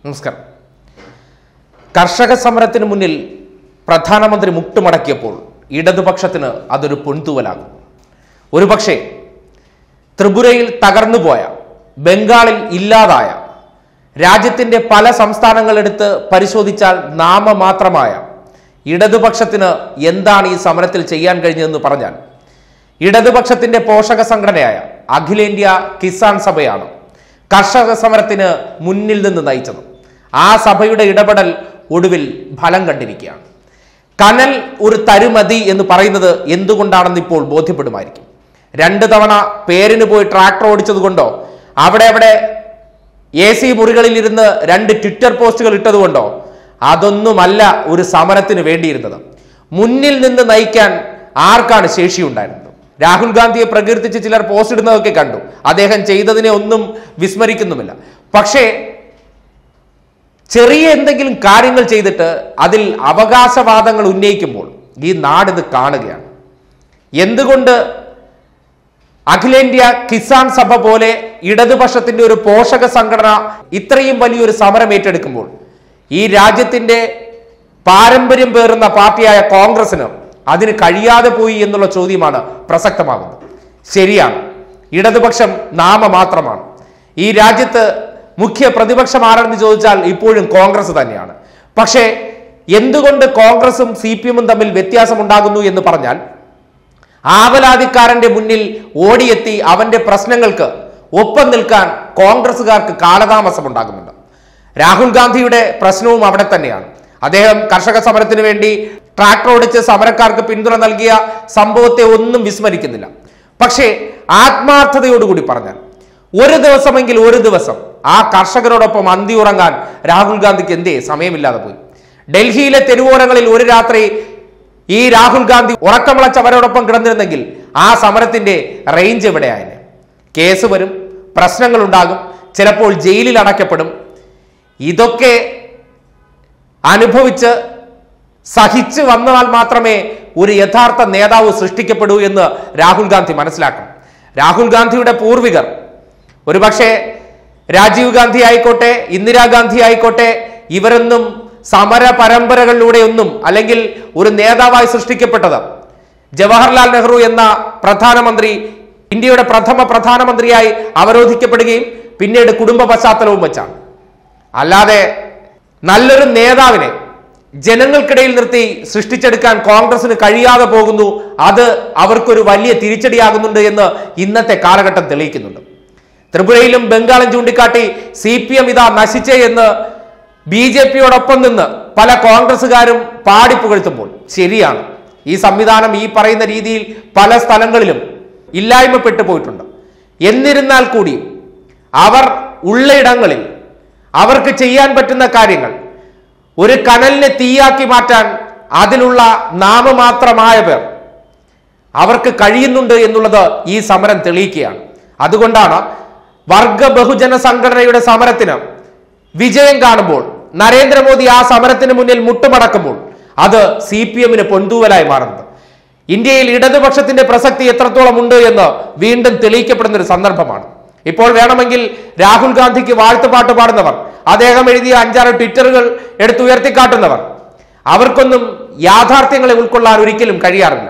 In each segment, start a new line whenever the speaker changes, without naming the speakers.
നമസ്കാരം കർഷക സമരത്തിന് മുന്നിൽ പ്രധാനമന്ത്രി മുട്ടുമടക്കിയപ്പോൾ ഇടതുപക്ഷത്തിന് അതൊരു പൊൻതൂവലാകും ഒരുപക്ഷെ ത്രിപുരയിൽ തകർന്നുപോയ ബംഗാളിൽ ഇല്ലാതായ രാജ്യത്തിന്റെ പല സംസ്ഥാനങ്ങളെടുത്ത് പരിശോധിച്ചാൽ നാമമാത്രമായ ഇടതുപക്ഷത്തിന് എന്താണ് ഈ സമരത്തിൽ ചെയ്യാൻ കഴിഞ്ഞതെന്ന് പറഞ്ഞാൽ ഇടതുപക്ഷത്തിന്റെ പോഷക സംഘടനയായ അഖിലേന്ത്യാ കിസാൻ സഭയാണ് കർഷക സമരത്തിന് മുന്നിൽ നിന്ന് നയിച്ചത് ആ സഭയുടെ ഇടപെടൽ ഒടുവിൽ ഫലം കണ്ടിരിക്കുകയാണ് കനൽ ഒരു തരുമതി എന്ന് പറയുന്നത് എന്തുകൊണ്ടാണെന്ന് ഇപ്പോൾ ബോധ്യപ്പെടുമായിരിക്കും രണ്ട് തവണ പേരിന് പോയി ട്രാക്ടർ ഓടിച്ചത് കൊണ്ടോ അവിടെ അവിടെ എ സി മുറികളിൽ ഇരുന്ന് രണ്ട് ട്വിറ്റർ പോസ്റ്റുകൾ ഇട്ടതുകൊണ്ടോ അതൊന്നുമല്ല ഒരു സമരത്തിന് വേണ്ടിയിരുന്നത് മുന്നിൽ നിന്ന് നയിക്കാൻ ആർക്കാണ് ശേഷിയുണ്ടായിരുന്നത് രാഹുൽ ഗാന്ധിയെ പ്രകീർത്തിച്ച് ചിലർ പോസ്റ്റ് ഇടുന്നതൊക്കെ കണ്ടു അദ്ദേഹം ചെയ്തതിനെ ഒന്നും വിസ്മരിക്കുന്നുമില്ല പക്ഷേ ചെറിയ എന്തെങ്കിലും കാര്യങ്ങൾ ചെയ്തിട്ട് അതിൽ അവകാശവാദങ്ങൾ ഉന്നയിക്കുമ്പോൾ ഈ നാടിത് കാണുകയാണ് എന്തുകൊണ്ട് അഖിലേന്ത്യാ കിസാൻ സഭ പോലെ ഇടതുപക്ഷത്തിന്റെ ഒരു പോഷക സംഘടന ഇത്രയും വലിയൊരു സമരം ഏറ്റെടുക്കുമ്പോൾ ഈ രാജ്യത്തിന്റെ പാരമ്പര്യം പേറുന്ന പാർട്ടിയായ കോൺഗ്രസിന് അതിന് കഴിയാതെ പോയി എന്നുള്ള ചോദ്യമാണ് പ്രസക്തമാകുന്നത് ശരിയാണ് ഇടതുപക്ഷം നാമ മാത്രമാണ് ഈ രാജ്യത്ത് മുഖ്യ പ്രതിപക്ഷം ആരെന്ന് ചോദിച്ചാൽ ഇപ്പോഴും കോൺഗ്രസ് തന്നെയാണ് പക്ഷേ എന്തുകൊണ്ട് കോൺഗ്രസും സി പി എമ്മും തമ്മിൽ വ്യത്യാസമുണ്ടാകുന്നു എന്ന് പറഞ്ഞാൽ ആവലാതിക്കാരന്റെ മുന്നിൽ ഓടിയെത്തി അവന്റെ പ്രശ്നങ്ങൾക്ക് ഒപ്പം നിൽക്കാൻ കോൺഗ്രസുകാർക്ക് കാലതാമസം ഉണ്ടാകുന്നുണ്ട് രാഹുൽ ഗാന്ധിയുടെ പ്രശ്നവും അവിടെ തന്നെയാണ് അദ്ദേഹം കർഷക സമരത്തിന് വേണ്ടി ട്രാക്ടർ ഓടിച്ച് സമരക്കാർക്ക് പിന്തുണ നൽകിയ സംഭവത്തെ ഒന്നും വിസ്മരിക്കുന്നില്ല പക്ഷേ ആത്മാർത്ഥതയോടുകൂടി പറഞ്ഞാൽ ഒരു ദിവസമെങ്കിൽ ഒരു ദിവസം ആ കർഷകരോടൊപ്പം അന്തി ഉറങ്ങാൻ രാഹുൽ ഗാന്ധിക്ക് എന്തേ സമയമില്ലാതെ പോയി ഡൽഹിയിലെ തെരുവോരങ്ങളിൽ ഒരു രാത്രി ഈ രാഹുൽ ഗാന്ധി ഉറക്കമുളച്ച് അവരോടൊപ്പം കിടന്നിരുന്നെങ്കിൽ ആ സമരത്തിന്റെ റേഞ്ച് എവിടെയായനെ കേസ് വരും പ്രശ്നങ്ങൾ ഉണ്ടാകും ചിലപ്പോൾ ജയിലിൽ അടയ്ക്കപ്പെടും ഇതൊക്കെ അനുഭവിച്ച് സഹിച്ചു വന്നാൽ മാത്രമേ ഒരു യഥാർത്ഥ നേതാവ് സൃഷ്ടിക്കപ്പെടൂ എന്ന് രാഹുൽ ഗാന്ധി മനസ്സിലാക്കണം രാഹുൽ ഗാന്ധിയുടെ പൂർവികർ ഒരുപക്ഷെ രാജീവ് ഗാന്ധി ആയിക്കോട്ടെ ഇന്ദിരാഗാന്ധി ആയിക്കോട്ടെ ഇവരൊന്നും സമര പരമ്പരകളിലൂടെയൊന്നും അല്ലെങ്കിൽ ഒരു നേതാവായി സൃഷ്ടിക്കപ്പെട്ടത് ജവഹർലാൽ നെഹ്റു എന്ന പ്രധാനമന്ത്രി ഇന്ത്യയുടെ പ്രഥമ പ്രധാനമന്ത്രിയായി അവരോധിക്കപ്പെടുകയും പിന്നീട് കുടുംബ പശ്ചാത്തലവും വെച്ചാണ് അല്ലാതെ നല്ലൊരു നേതാവിനെ ജനങ്ങൾക്കിടയിൽ നിർത്തി സൃഷ്ടിച്ചെടുക്കാൻ കോൺഗ്രസിന് കഴിയാതെ പോകുന്നു അത് അവർക്കൊരു വലിയ തിരിച്ചടിയാകുന്നുണ്ട് എന്ന് ഇന്നത്തെ കാലഘട്ടം തെളിയിക്കുന്നുണ്ട് ത്രിപുരയിലും ബംഗാളും ചൂണ്ടിക്കാട്ടി സി പി എം ഇതാ നശിച്ചേ എന്ന് ബി ജെ പിയോടൊപ്പം നിന്ന് പല കോൺഗ്രസുകാരും പാടിപ്പുകഴ്ത്തുമ്പോൾ ശരിയാണ് ഈ സംവിധാനം ഈ പറയുന്ന രീതിയിൽ പല സ്ഥലങ്ങളിലും ഇല്ലായ്മപ്പെട്ടു പോയിട്ടുണ്ട് എന്നിരുന്നാൽ കൂടി അവർ ഉള്ളയിടങ്ങളിൽ അവർക്ക് ചെയ്യാൻ പറ്റുന്ന കാര്യങ്ങൾ ഒരു കനലിനെ തീയാക്കി മാറ്റാൻ അതിലുള്ള നാമമാത്രമായ പേർ അവർക്ക് കഴിയുന്നുണ്ട് എന്നുള്ളത് ഈ സമരം തെളിയിക്കുകയാണ് അതുകൊണ്ടാണ് വർഗ ബഹുജന സംഘടനയുടെ സമരത്തിന് വിജയം കാണുമ്പോൾ നരേന്ദ്രമോദി ആ സമരത്തിന് മുന്നിൽ മുട്ടുമടക്കുമ്പോൾ അത് സി പി എമ്മിന് പൊന്തൂവലായി മാറുന്നത് ഇന്ത്യയിൽ ഇടതുപക്ഷത്തിന്റെ പ്രസക്തി എത്രത്തോളം ഉണ്ട് എന്ന് വീണ്ടും തെളിയിക്കപ്പെടുന്ന ഒരു സന്ദർഭമാണ് ഇപ്പോൾ വേണമെങ്കിൽ രാഹുൽ ഗാന്ധിക്ക് വാഴ്ത്തുപാട്ട് പാടുന്നവർ അദ്ദേഹം എഴുതിയ അഞ്ചാറ് ട്വിറ്ററുകൾ എടുത്തുയർത്തിക്കാട്ടുന്നവർ അവർക്കൊന്നും യാഥാർത്ഥ്യങ്ങളെ ഉൾക്കൊള്ളാൻ ഒരിക്കലും കഴിയാറില്ല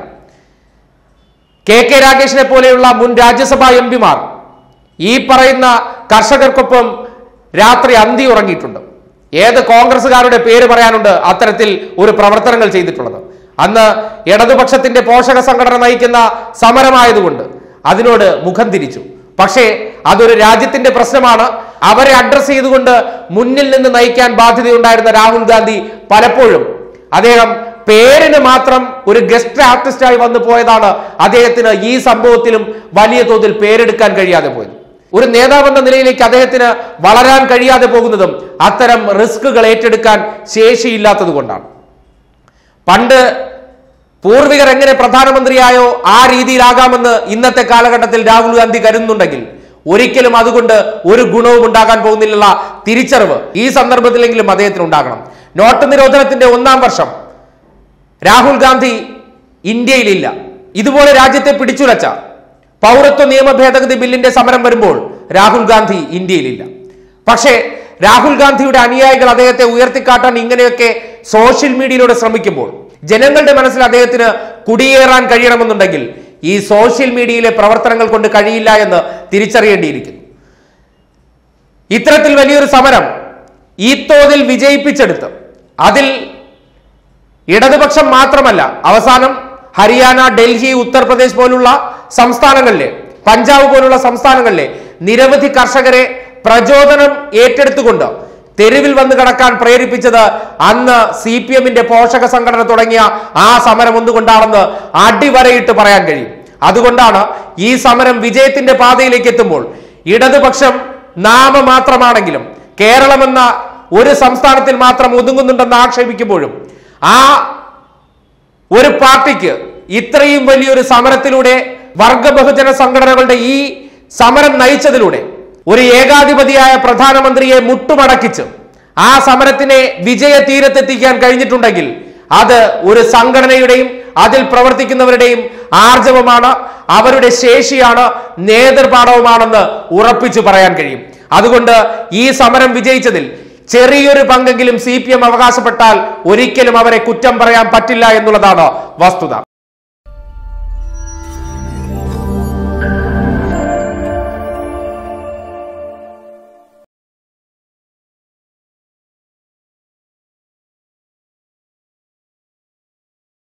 കെ കെ രാഗേഷിനെ പോലെയുള്ള മുൻ രാജ്യസഭാ എം പിമാർ ഈ പറയുന്ന കർഷകർക്കൊപ്പം രാത്രി അന്തി ഉറങ്ങിയിട്ടുണ്ട് ഏത് കോൺഗ്രസുകാരുടെ പേര് പറയാനുണ്ട് അത്തരത്തിൽ ഒരു പ്രവർത്തനങ്ങൾ ചെയ്തിട്ടുള്ളത് അന്ന് ഇടതുപക്ഷത്തിന്റെ പോഷക സംഘടന നയിക്കുന്ന സമരമായതുകൊണ്ട് അതിനോട് മുഖം തിരിച്ചു പക്ഷേ അതൊരു രാജ്യത്തിന്റെ പ്രശ്നമാണ് അവരെ അഡ്രസ് ചെയ്തുകൊണ്ട് മുന്നിൽ നിന്ന് നയിക്കാൻ ബാധ്യതയുണ്ടായിരുന്ന രാഹുൽ ഗാന്ധി പലപ്പോഴും അദ്ദേഹം പേരിന് മാത്രം ഒരു ഗസ്റ്റ് ആർട്ടിസ്റ്റായി വന്നു പോയതാണ് അദ്ദേഹത്തിന് ഈ സംഭവത്തിലും വലിയ തോതിൽ പേരെടുക്കാൻ കഴിയാതെ പോയത് ഒരു നേതാവ് എന്ന നിലയിലേക്ക് അദ്ദേഹത്തിന് വളരാൻ കഴിയാതെ പോകുന്നതും അത്തരം റിസ്കുകൾ ഏറ്റെടുക്കാൻ ശേഷിയില്ലാത്തത് കൊണ്ടാണ് പണ്ട് പൂർവികർ എങ്ങനെ പ്രധാനമന്ത്രിയായോ ആ രീതിയിലാകാമെന്ന് ഇന്നത്തെ കാലഘട്ടത്തിൽ രാഹുൽ ഗാന്ധി കരുതുന്നുണ്ടെങ്കിൽ ഒരിക്കലും അതുകൊണ്ട് ഒരു ഗുണവും ഉണ്ടാകാൻ പോകുന്നില്ല തിരിച്ചറിവ് ഈ സന്ദർഭത്തിലെങ്കിലും അദ്ദേഹത്തിന് ഉണ്ടാകണം നോട്ട് നിരോധനത്തിന്റെ ഒന്നാം വർഷം രാഹുൽ ഗാന്ധി ഇന്ത്യയിലില്ല ഇതുപോലെ രാജ്യത്തെ പിടിച്ചുലച്ച പൗരത്വ നിയമ ഭേദഗതി ബില്ലിന്റെ സമരം വരുമ്പോൾ രാഹുൽ ഗാന്ധി ഇന്ത്യയിലില്ല പക്ഷേ രാഹുൽ ഗാന്ധിയുടെ അനുയായികൾ അദ്ദേഹത്തെ ഉയർത്തിക്കാട്ടാൻ ഇങ്ങനെയൊക്കെ സോഷ്യൽ മീഡിയയിലൂടെ ശ്രമിക്കുമ്പോൾ ജനങ്ങളുടെ മനസ്സിൽ അദ്ദേഹത്തിന് കുടിയേറാൻ കഴിയണമെന്നുണ്ടെങ്കിൽ ഈ സോഷ്യൽ മീഡിയയിലെ പ്രവർത്തനങ്ങൾ കൊണ്ട് കഴിയില്ല എന്ന് തിരിച്ചറിയേണ്ടിയിരിക്കുന്നു ഇത്തരത്തിൽ വലിയൊരു സമരം ഈ തോതിൽ വിജയിപ്പിച്ചെടുത്ത് അതിൽ ഇടതുപക്ഷം മാത്രമല്ല അവസാനം ഹരിയാന ഡൽഹി ഉത്തർപ്രദേശ് പോലുള്ള സംസ്ഥാനങ്ങളിലെ പഞ്ചാബ് പോലുള്ള സംസ്ഥാനങ്ങളിലെ നിരവധി കർഷകരെ പ്രചോദനം ഏറ്റെടുത്തുകൊണ്ട് തെരുവിൽ വന്ന് കിടക്കാൻ പ്രേരിപ്പിച്ചത് അന്ന് സി പി എമ്മിന്റെ പോഷക സംഘടന തുടങ്ങിയ ആ സമരം ഒന്നുകൊണ്ടാണെന്ന് അടിവരയിട്ട് പറയാൻ കഴിയും അതുകൊണ്ടാണ് ഈ സമരം വിജയത്തിന്റെ പാതയിലേക്ക് എത്തുമ്പോൾ ഇടതുപക്ഷം നാമമാത്രമാണെങ്കിലും കേരളമെന്ന ഒരു സംസ്ഥാനത്തിൽ മാത്രം ഒതുങ്ങുന്നുണ്ടെന്ന് ആക്ഷേപിക്കുമ്പോഴും ആ ഒരു പാർട്ടിക്ക് ഇത്രയും വലിയൊരു സമരത്തിലൂടെ വർഗ ബഹുജന സംഘടനകളുടെ ഈ സമരം നയിച്ചതിലൂടെ ഒരു ഏകാധിപതിയായ പ്രധാനമന്ത്രിയെ മുട്ടുമടക്കിച്ച് ആ സമരത്തിനെ വിജയ തീരത്തെത്തിക്കാൻ കഴിഞ്ഞിട്ടുണ്ടെങ്കിൽ അത് ഒരു സംഘടനയുടെയും അതിൽ പ്രവർത്തിക്കുന്നവരുടെയും ആർജവമാണ് അവരുടെ ശേഷിയാണ് നേതൃപാഠവുമാണെന്ന് ഉറപ്പിച്ചു പറയാൻ കഴിയും അതുകൊണ്ട് ഈ സമരം വിജയിച്ചതിൽ ചെറിയൊരു പങ്കെങ്കിലും സി പി എം അവകാശപ്പെട്ടാൽ ഒരിക്കലും അവരെ കുറ്റം പറയാൻ പറ്റില്ല എന്നുള്ളതാണ് വസ്തുത